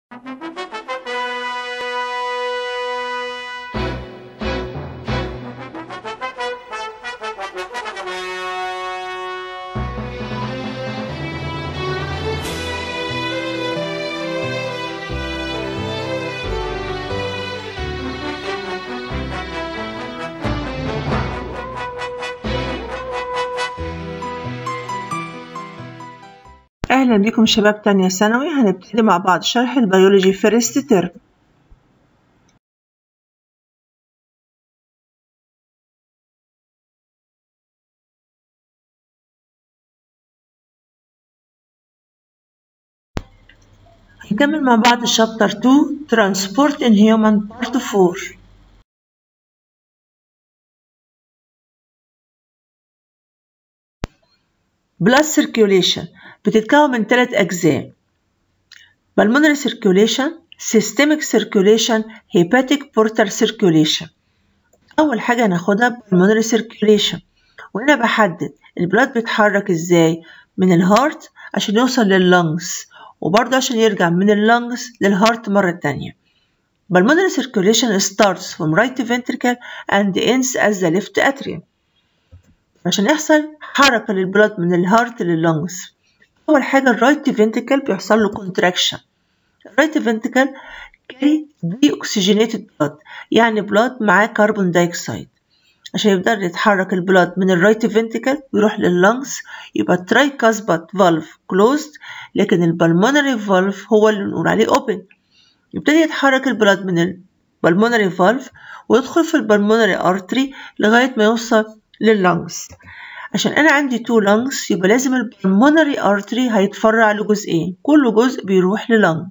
أهلا بكم شباب تانية ثانوي هنبتدي مع بعض شرح البيولوجي فيرست ترم هنكمل مع بعض شابتر 2 Transport in Human Part 4 Blood circulation بتتكون من ثلاث أجزاء pulmonary circulation systemic circulation hepatic portal circulation أول حاجة هناخدها pulmonary circulation وهنا بحدد البلاد بيتحرك ازاي من الهارت عشان يوصل لللنجز وبرضه عشان يرجع من اللنجز للهارت مرة تانية pulmonary circulation starts from right ventricle and ends as the left atrium عشان يحصل حركة للبلاد من الهارت لللنجز أول حاجة الرايت فينتيكل بيحصل له كونتراكشن الرايت فينتيكل كاري دي اوكسجينيتد بلاد يعني بلاد معاه كربون دايوكسيد عشان يقدر يتحرك البلاد من الرايت فينتيكل ويروح لللنجز يبقى التراي كاسبات فالف كلوزد لكن البلمونري فالف هو اللي بنقول عليه اوبن يبتدي يتحرك البلاد من البلمونري فالف ويدخل في البلمونري ارتري لغاية ما يوصل لللنجز عشان انا عندي تو لانجز يبقى لازم البلمونري ارتري هيتفرع لجزئين كل جزء بيروح للنج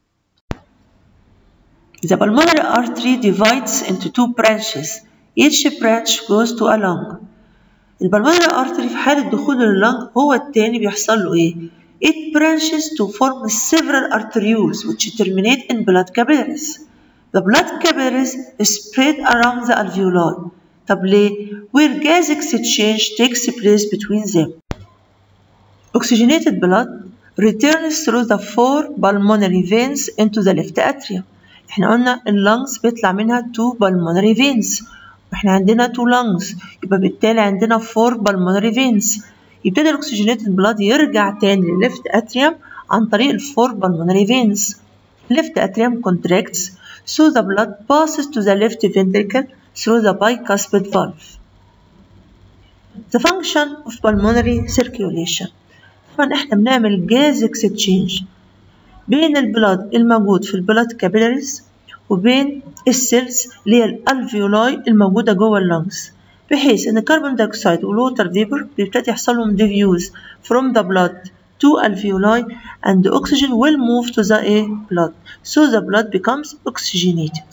The pulmonary artery divides into two branches. Each branch goes to a lung. البلمونري artery في حالة دخول اللنج هو التاني بيحصل له ايه؟ It branches to form several arterioles which terminate in blood capillaries. The blood capillaries spread around the alveoli. طب ليه؟ where gas exchange takes place between them. Oxygenated blood returns through the four pulmonary veins into the left atrium. احنا قلنا اللنجز بيطلع منها two pulmonary veins واحنا عندنا two lungs يبقى بالتالي عندنا four pulmonary veins يبتدي الاكسجينيتد بلاد يرجع تاني للليفت اتريوم عن طريق الفور pulmonary veins. left atrium contracts so the blood passes to the left ventricle through the bicuspid valve. The function of pulmonary circulation طبعا احنا بنعمل جاز اكسشينج بين البلاد الموجود في البلاد كابيلاريز وبين السيلز اللي هي الالفيولاي الموجودة جوه اللنجز بحيث ان الكربون دايوكسيد والووتر فيبر بيبتدي يحصل لهم diffuse from the blood to alveoli and the oxygen will move to the A blood so the blood becomes oxygenated.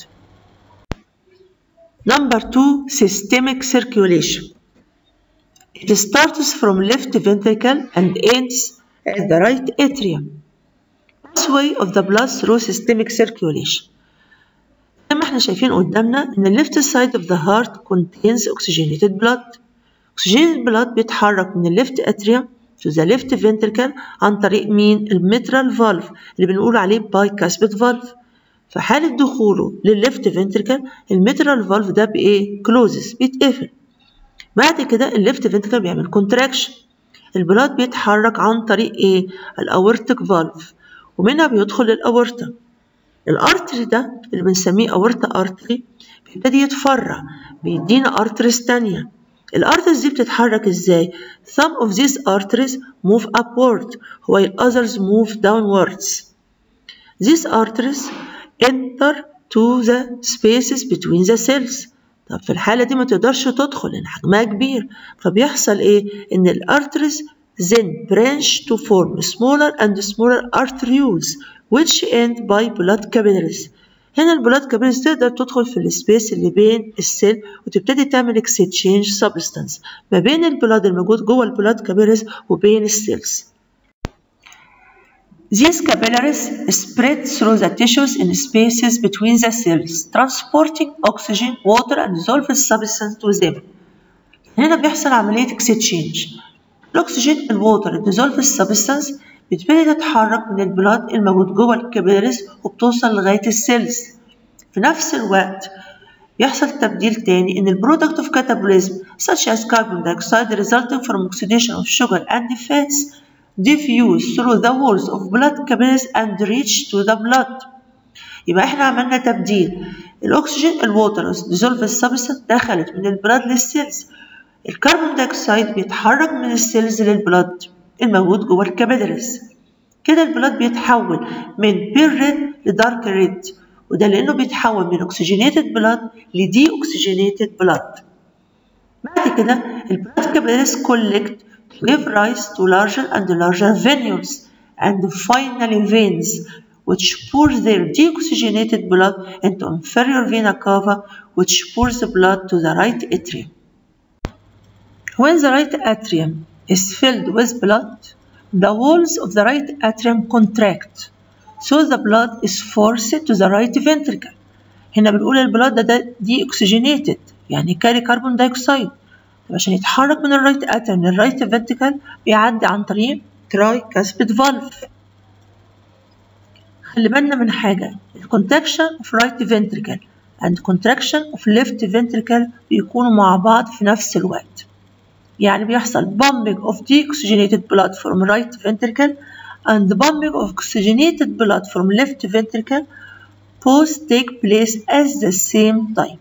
Number two, systemic circulation. It starts from left ventricle and ends at the right atrium. Pathway of the blood through systemic circulation. زي ما احنا شايفين قدامنا ان left side of the heart contains oxygenated blood. Oxygenated blood بيتحرك من left atrium to the left ventricle عن طريق مين؟ الميترال فالف اللي بنقول عليه bicuspid valve. في حالة دخوله للليفت فنتركل الميترال فالف ده بإيه؟ كلوزز بيتقفل بعد كده الليفت فنتركل بيعمل كونتراكشن البلاد بيتحرك عن طريق إيه؟ الأورتيك فالف ومنها بيدخل للأورتا الأرتري ده اللي بنسميه أورتا أرتري بيبتدي يتفرع بيدينا أرتريز تانية الأرتريز دي بتتحرك إزاي؟ Some of these arteries move upward while others move downwards These arteries enter to the spaces between the cells طب في الحالة دي ما تقدرش تدخل لأن حجمها كبير فبيحصل إيه؟ إن الارتريز then branch to form smaller and smaller arterioles which end by blood capillaries هنا البلاد كابيلز تقدر تدخل في السبيس اللي بين السيل وتبتدي تعمل اكسشينج سبستانس ما بين البلاد الموجود جوه البلاد كابيلز وبين السيلز These capillaries spread through the tissues in spaces between the cells, transporting oxygen, water, and dissolved substance to them. هنا بيحصل عملية exchange. الأكسجين الووتر الديزولف سبستانس بتبتدي تتحرك من البلاد الموجود جوه الكابيلاريز وبتوصل لغاية السيلز في نفس الوقت يحصل تبديل تاني in the product of catabolism such as carbon dioxide resulting from oxidation of sugar and fats diffuse through the walls of blood capillaries and reach to the blood يبقى احنا عملنا تبديل الاكسجين الووتر dissolved substance دخلت من البلاد للسيلز الكربون دايوكسيد بيتحرك من السيلز للبلاد الموجود جوه الكابيلاريز كده البلاد بيتحول من بير ريد لدارك ريد وده لانه بيتحول من اوكسجينيتد بلاد لدي اوكسجينيتد بلاد بعد كده البلاد capillaries collect to give rise to larger and larger venules and finally veins which pour their deoxygenated blood into inferior vena cava which pours the blood to the right atrium. When the right atrium is filled with blood, the walls of the right atrium contract so the blood is forced to the right ventricle هنا بنقول البلاد ده, ده دي oxygenated يعني كاري كربون دايوكسيد طب عشان يتحرك من الرايت اتريم للرايت فنتريكل بيعدي عن طريق تراي كاسبيد فالف خلي بالنا من حاجة الكونتراكشن اوف رايت فنتريكل and contraction of left ventricle بيكونوا مع بعض في نفس الوقت يعني بيحصل pumping of deoxygenated blood from right ventricle and pumping of oxygenated blood from left ventricle both take place at the same time.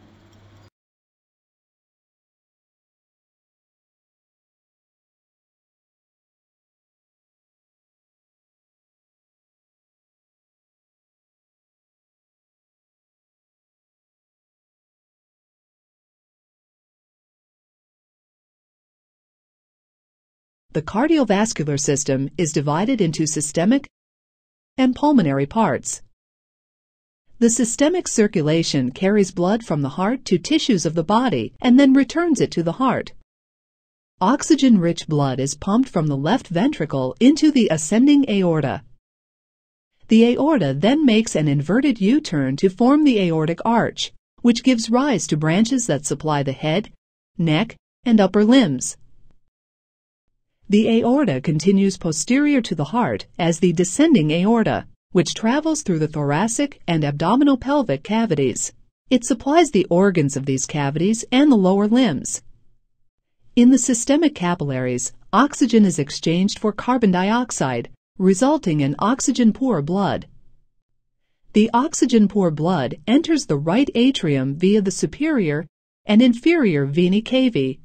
The cardiovascular system is divided into systemic and pulmonary parts. The systemic circulation carries blood from the heart to tissues of the body and then returns it to the heart. Oxygen-rich blood is pumped from the left ventricle into the ascending aorta. The aorta then makes an inverted U-turn to form the aortic arch, which gives rise to branches that supply the head, neck, and upper limbs. The aorta continues posterior to the heart as the descending aorta, which travels through the thoracic and abdominal pelvic cavities. It supplies the organs of these cavities and the lower limbs. In the systemic capillaries, oxygen is exchanged for carbon dioxide, resulting in oxygen-poor blood. The oxygen-poor blood enters the right atrium via the superior and inferior venae cavae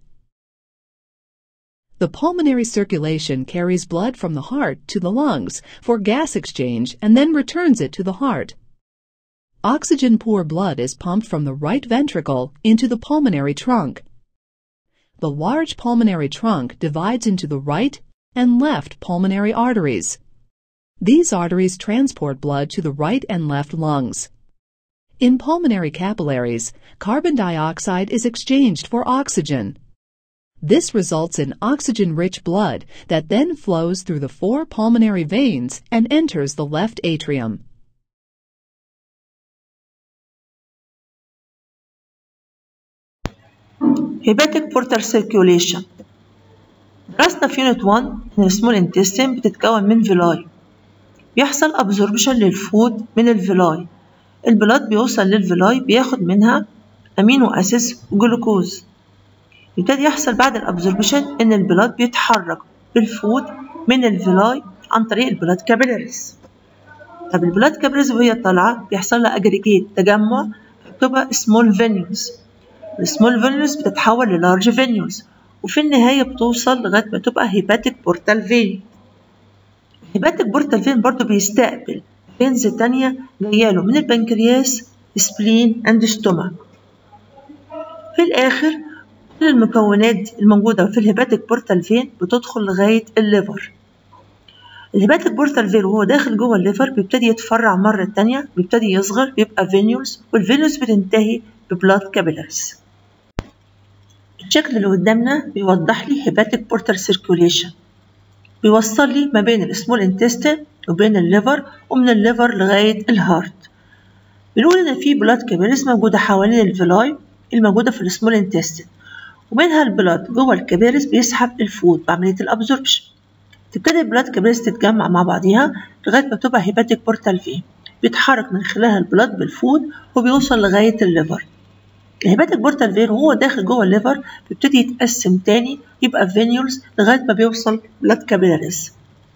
the pulmonary circulation carries blood from the heart to the lungs for gas exchange and then returns it to the heart. Oxygen-poor blood is pumped from the right ventricle into the pulmonary trunk. The large pulmonary trunk divides into the right and left pulmonary arteries. These arteries transport blood to the right and left lungs. In pulmonary capillaries, carbon dioxide is exchanged for oxygen. This results in oxygen-rich blood that then flows through the four pulmonary veins and enters the left atrium. Hepatic portal circulation درسنا في يونت 1 ان السمول انتستين بتتكون من فيلاي بيحصل absorption للفود من الفيلاي البلاد بيوصل للفيلاي بياخد منها امينو اسيس وجلوكوز يبتدي يحصل بعد الابزوربشن ان البلاد بيتحرك بالفود من الفيلاي عن طريق البلاد كابيلاريز طب البلاد كابيلاريز وهي طالعه بيحصل لها اجريجيت تجمع بتبقى سمول فينيوز السمول فينيوز بتتحول للارج فينيوز وفي النهايه بتوصل لغايه ما تبقى هيباتيك بورتال فين هيباتيك بورتال فين برضو بيستقبل فينز تانية جاياله من البنكرياس سبلين اند ستومك في الاخر كل المكونات الموجودة في الهيباتيك بورتال فين بتدخل لغاية الليفر الهيباتيك بورتال فين وهو داخل جوه الليفر بيبتدي يتفرع مرة تانية بيبتدي يصغر بيبقى فينيولز والفينيولز بتنتهي ببلاد كابيلاريز الشكل اللي قدامنا بيوضح لي هيباتيك بورتال سيركوليشن بيوصل لي ما بين السمول انتستين وبين الليفر ومن الليفر لغاية الهارت بنقول إن في بلاد كابيلاريز موجودة حوالين الفيلاي الموجودة في السمول انتستين ومنها البلاد جوه الكبارس بيسحب الفود بعملية الابزوربشن تبتدي البلاد كابيلز تتجمع مع بعضيها لغاية ما تبقى هيباتيك بورتال فين بيتحرك من خلالها البلاد بالفود وبيوصل لغاية الليفر الهيباتيك بورتال فين وهو داخل جوه الليفر بيبتدي يتقسم تاني يبقى فينيولز لغاية ما بيوصل بلاد كابيلاريز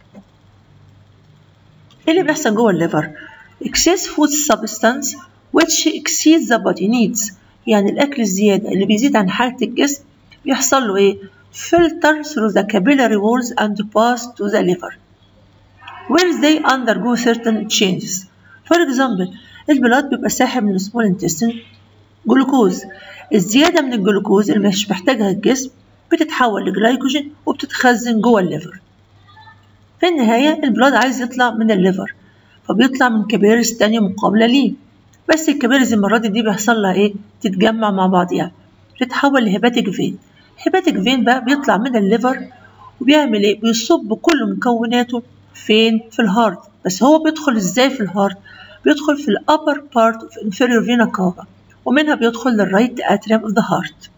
ايه اللي بيحصل جوه الليفر excess food substance which exceeds the body needs يعني الأكل الزيادة اللي بيزيد عن حالة الجسم بيحصل له إيه؟ filter through the capillary walls and pass to the liver where they undergo certain changes for example البلاد بيبقى ساحب من small intestine جلوكوز الزيادة من الجلوكوز اللي مش محتاجها الجسم بتتحول لجلايكوجين وبتتخزن جوه الليفر في النهاية البلاد عايز يطلع من الليفر فبيطلع من كبارز تانية مقابلة ليه بس الكبارز المرة دي, دي بيحصل لها ايه تتجمع مع بعضيها تتحول لهيباتيك فين هيباتيك فين بقى بيطلع من الليفر وبيعمل ايه بيصب كل مكوناته فين في الهارت بس هو بيدخل ازاي في الهارت بيدخل في الابر بارت اوف inferior vena cava ومنها بيدخل للرايت اتريم اوف ذا هارت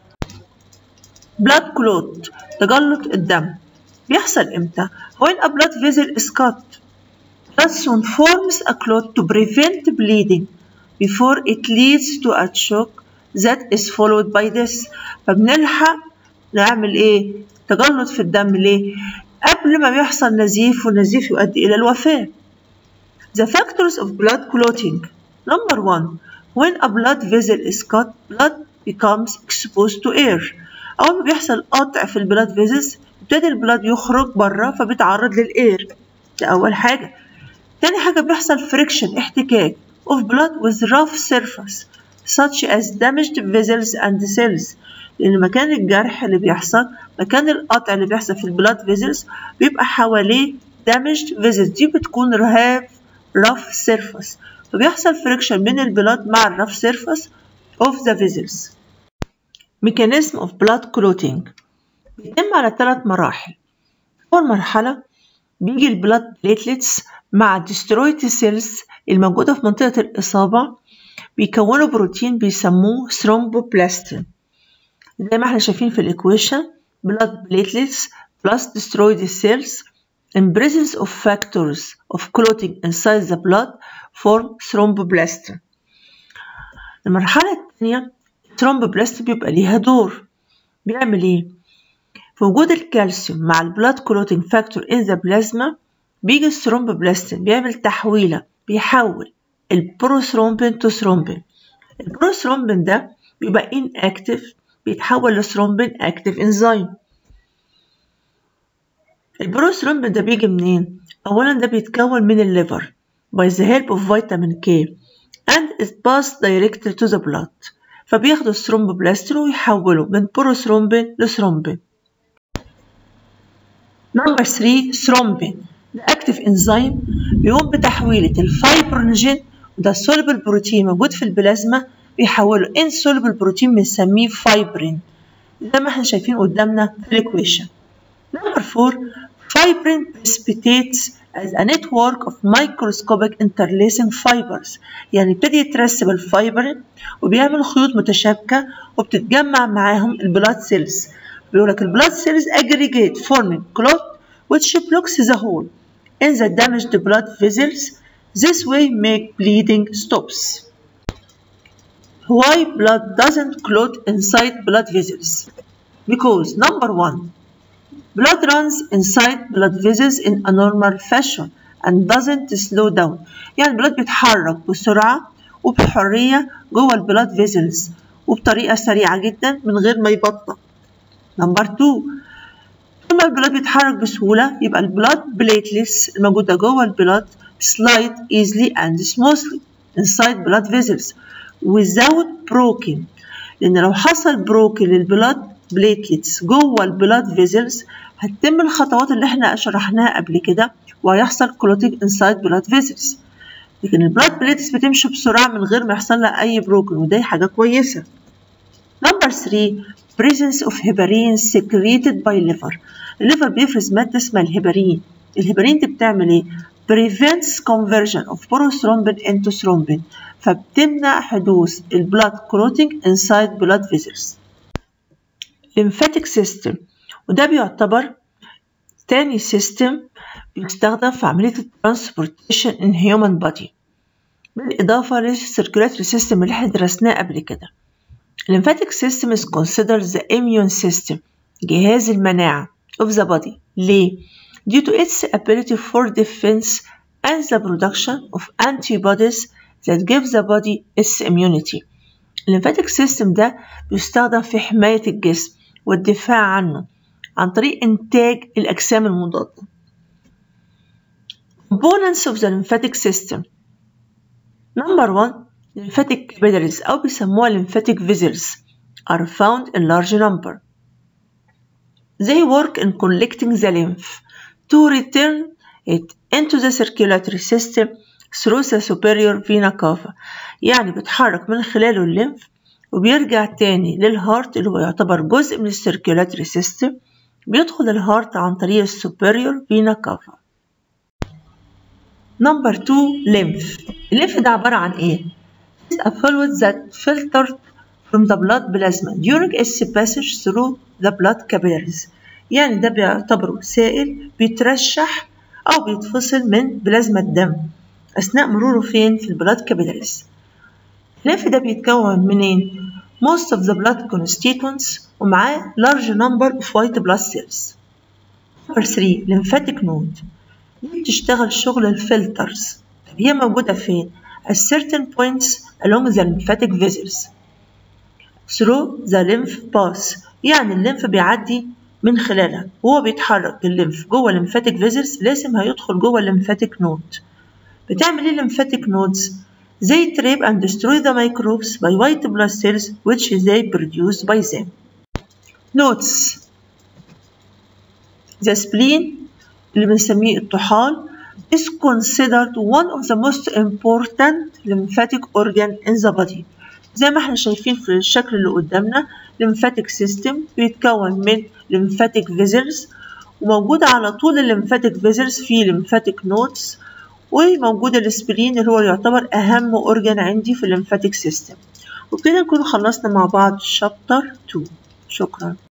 blood clot تجلط الدم بيحصل امتى when a blood vessel is cut blood soon forms a clot to prevent bleeding before it leads to a shock that is followed by this فبنلحق نعمل ايه تجلط في الدم ليه قبل ما بيحصل نزيف والنزيف يؤدي الى الوفاة the factors of blood clotting number one when a blood vessel is cut blood becomes exposed to air أول ما بيحصل قطع في البلاد فيزلز يبتدي البلاد يخرج بره فبيتعرض للإير ده أول حاجة تاني حاجة بيحصل friction احتكاك of blood with rough surface such as damaged vessels and cells لأن مكان الجرح اللي بيحصل مكان القطع اللي بيحصل في البلاد فيزلز بيبقى حواليه damaged vessels دي بتكون have rough surface فبيحصل friction بين البلاد مع الروugh surface of the vessels mechanism of blood clotting بيتم على ثلاث مراحل أول مرحلة بيجي البلاد بليتلتس مع destroyed cells الموجودة في منطقة الإصابة بيكونوا بروتين بيسموه ثرومبوبلاستين زي ما احنا شايفين في الإكويشن blood platelets plus destroyed cells in presence of factors of clotting inside the blood form thromboplastin المرحلة الثانية الثرومبوبلاستين بيبقى ليها دور بيعمل ايه؟ في وجود الكالسيوم مع البلاد كلوتينج فاكتور ان ذا بلازما بيجي الثرومبوبلاستين بيعمل تحويلة بيحول البروثرومبين تو ثرومبين البروثرومبين ده بيبقى inactive بيتحول لثرومبين active enzyme البروثرومبين ده بيجي منين؟ أولا ده بيتكون من الليفر by the help of vitamin K and is passed directly to the blood فبياخدوا الثرومبوبلاستين ويحولوا من بروثرومبين لثرومبين نمبر 3 ثرومبين ده اكتف انزيم بيقوم بتحويلة الفايبرينجين وده soluble بروتين موجود في البلازما بيحوله insoluble بروتين بنسميه فايبرين زي ما احنا شايفين قدامنا في الايكويشن نمبر 4 fibrin precipitates as a network of microscopic interlacing fibers يعني يبتدي يترسب الفايبرين وبيعمل خيوط متشابكة وبتتجمع معاهم البلاد سيلز بيقول لك البلاد سيلز aggregate forming clot which blocks the hole in the damaged blood vessels this way make bleeding stops why blood doesn't clot inside blood vessels because number one blood runs inside blood vessels in a normal fashion and doesn't slow down يعني البلاد بيتحرك بسرعة وبحرية جوه البلاد فيزلز وبطريقة سريعة جدا من غير ما يبطأ نمبر 2 طول ما البلاد بيتحرك بسهولة يبقى البلاد بليتلس الموجودة جوه البلاد slide easily and smoothly inside blood vessels without broken لأن لو حصل بروكن للبلاد بليتلتس جوه البلاد فيزلز هتتم الخطوات اللي احنا شرحناها قبل كده وهيحصل كلوتينج انسايد بلاد فيزلز لكن البلاد بليتلتس بتمشي بسرعة من غير ما يحصل لها أي بروكن ودي حاجة كويسة نمبر 3 presence of heparin secreted by liver الليفر بيفرز مادة اسمها الهيبرين الهيبرين دي بتعمل ايه؟ prevents conversion of prothrombin into thrombin فبتمنع حدوث البلاد clotting inside blood vessels lymphatic system وده بيعتبر تاني سيستم بيستخدم في عملية الترانسبورتيشن in human body بالإضافة للسيركولاتري سيستم اللي احنا درسناه قبل كده lymphatic system is considered the immune system جهاز المناعة of the body ليه؟ due to its ability for defense and the production of antibodies that give the body its immunity الليمفاتيك سيستم ده بيستخدم في حماية الجسم والدفاع عنه عن طريق إنتاج الأجسام المضادة Components of the lymphatic system Number one lymphatic capillaries أو بيسموها lymphatic vessels are found in large number They work in collecting the lymph to return it into the circulatory system through the superior vena cava يعني بتحرك من خلاله الليمف وبيرجع تاني للهارت اللي هو يعتبر جزء من السيركيولاتري سيستم بيدخل الهارت عن طريق السوبريور فينا كافا نمبر 2 lymph الليمف ده عبارة عن ايه؟ It's a fluid that filtered from the blood plasma during its passage through the blood capillaries يعني ده بيعتبره سائل بيترشح أو بيتفصل من بلازما الدم أثناء مروره فين؟ في البلاد كابيلاريز الليمف ده بيتكون منين؟ most of the blood constituents ومعاه large number of white blood cells number 3 lymphatic node دي بتشتغل شغل الفلترز طب هي موجودة فين؟ at certain points along the lymphatic vessels through the lymph path يعني الليمف بيعدي من خلالها وهو بيتحرك الليمف جوه الليمفاتيك فيزلز لازم هيدخل جوه الليمفاتيك نود بتعمل ايه الليمفاتيك نودز They trap and destroy the microbes by white blood cells which they produce by them. Notes The spleen اللي بنسميه الطحال is considered one of the most important lymphatic organ in the body. زي ما احنا شايفين في الشكل اللي قدامنا lymphatic system بيتكون من lymphatic vessels وموجودة على طول الليمفاتيك فيزلز في lymphatic nodes وموجود الاسبرين اللي هو يعتبر أهم أورجان عندي في الليمفاتيك سيستم وبكده نكون خلصنا مع بعض شابتر 2 شكرا